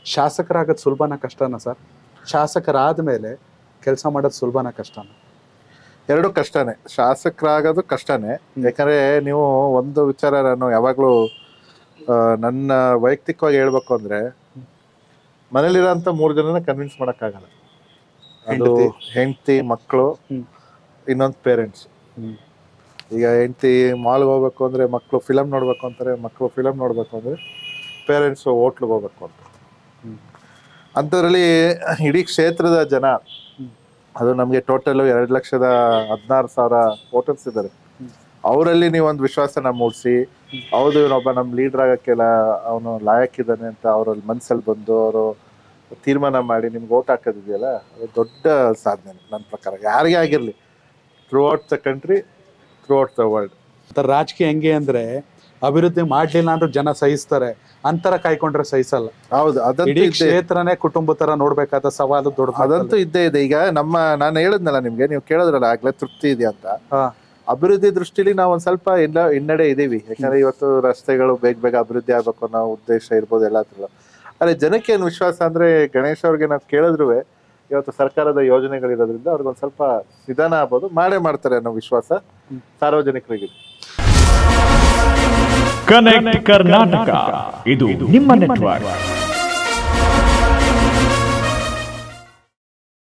ಶಾಸಕರಾಗೋದು ಸುಲಭನ ಕಷ್ಟನಾ sir ಶಾಸಕರಾದ ಮೇಲೆ ಕೆಲಸ ಮಾಡೋದು ಸುಲಭನ ಕಷ್ಟನ ಎರಡು ಕಷ್ಟನೇ ಶಾಸಕರಾಗೋದು ಕಷ್ಟನೇ ಯಾಕಂದ್ರೆ ನೀವು ಒಂದು ವಿಚಾರ ನಾನು ಯಾವಾಗಲೂ ನನ್ನ ವೈಯಕ್ತಿಕವಾಗಿ ಹೇಳ್ಬೇಕು ಅಂದ್ರೆ ಮನೇಲಿರೋಂಥ ಮೂರು ಜನನ ಕನ್ವಿನ್ಸ್ ಮಾಡೋಕ್ಕಾಗಲ್ಲ ಅದು ಹೆಂಡ್ತಿ. ಹೆಂಡತಿ ಮಕ್ಕಳು ಹ್ಮ್. ಇನ್ನೊಂದು ಪೇರೆಂಟ್ಸ್ ಈಗ ಹೆಂಡತಿ ಮಾಲ್ಗೆ ಹೋಗ್ಬೇಕು ಅಂದ್ರೆ ಮಕ್ಕಳು ಫಿಲಮ್ ನೋಡ್ಬೇಕು ಅಂತಾರೆ ಮಕ್ಕಳು ಫಿಲಮ್ ನೋಡ್ಬೇಕು ಅಂದ್ರೆ ಪೇರೆಂಟ್ಸ್ ಹೋಟ್ಲಿಗೆ ಹೋಗ್ಬೇಕು ಅಂತ ಹ್ಮ್. ಅಂಥದ್ರಲ್ಲಿ ಇಡೀ ಕ್ಷೇತ್ರದ ಜನ ಅದು ನಮಗೆ ಟೋಟಲ್ ಎರಡು ಲಕ್ಷದ ಹದಿನಾರು ಸಾವಿರ ವೋಟರ್ಸ್ ಇದ್ದಾರೆ ಅವರಲ್ಲಿ ನೀವು ಒಂದು ವಿಶ್ವಾಸನ ಮೂಡಿಸಿ ಹೌದು ಇವನೊಬ್ಬ ನಮ್ಮ ಲೀಡರ್ ಆಗಕ್ಕೆಲ್ಲ ಅವನು ಲಾಯಕ್ಕಿದ್ದಾನೆ ಅಂತ ಅವರಲ್ಲಿ ಮನಸ್ಸಲ್ಲಿ ಬಂದು ಅವರು ತೀರ್ಮಾನ ಮಾಡಿ ನಿಮ್ಗೆ ಓಟ್ ಹಾಕೋದಿದೆಯಲ್ಲ ಅದು ದೊಡ್ಡ ಸಾಧನೆ ನನ್ನ ಪ್ರಕಾರ ಯಾರಿಗೇ ಆಗಿರಲಿ throughout the country throughout the world ಅಂತ ರಾಜಕೀಯ ಹೆಂಗೆ ಅಂದ್ರೆ ಅಭಿವೃದ್ಧಿ ಮಾಡ್ಲಿಲ್ಲ ಅಂದ್ರೆ ಜನ ಸಹಿಸ್ತಾರೆ ಅಂತರ ಕಾಯ್ಕೊಂಡ್ರೆ ಸಹಿಸಲ್ಲ ಹೌದು ಅದಂತೂ ಇಡೀ ಇದ್ದೇ ಕ್ಷೇತ್ರನೇ ಕುಟುಂಬ ತರ ನೋಡ್ಬೇಕಾದ ಸವಾಲು ದೊಡ್ಡ ಅದಂತೂ ಇದ್ದೇ ಇದೆ ಈಗ ನಮ್ಮ ನಾನು ಹೇಳಿದ್ನಲ್ಲ ನಿಮ್ಗೆ ನೀವು ಕೇಳಿದ್ರಲ್ಲ ಆಗ್ಲೇ ತೃಪ್ತಿ ಇದೆ ಅಂತ ಹಾ. ಅಭಿವೃದ್ಧಿ ದೃಷ್ಟಿಲಿ ನಾವು ಒಂದ್ ಸ್ವಲ್ಪ ಎಲ್ಲ ಹಿನ್ನಡೆ ಇದೀವಿ ಯಾಕಂದ್ರೆ ಇವತ್ತು ರಸ್ತೆಗಳು ಬೇಗ ಬೇಗ ಅಭಿವೃದ್ಧಿ ಆಗ್ಬೇಕು ಅನ್ನೋ ಉದ್ದೇಶ ಇರ್ಬೋದು ಎಲ್ಲ ಆದ್ರೆ ಜನಕ್ಕೆ ಏನು ವಿಶ್ವಾಸ ಅಂದ್ರೆ ಗಣೇಶ್ ಅವ್ರಿಗೆ ನಾವು ಕೇಳಿದ್ರು ಇವತ್ತು ಸರ್ಕಾರದ ಯೋಜನೆಗಳಿರೋದ್ರಿಂದ ಅವ್ರಿಗೊಂದ್ ಸ್ವಲ್ಪ ನಿಧಾನ ಆಗ್ಬೋದು ಮಾಡೇ ಮಾಡ್ತಾರೆ ಅನ್ನೋ ವಿಶ್ವಾಸ ಸಾರ್ವಜನಿಕರಿಗೆ ಕನೆಕ್ಟ್ ಕರ್ನಾಟಕ ಇದು ನಿಮ್ಮ ನೆಟ್ವರ್ಕ್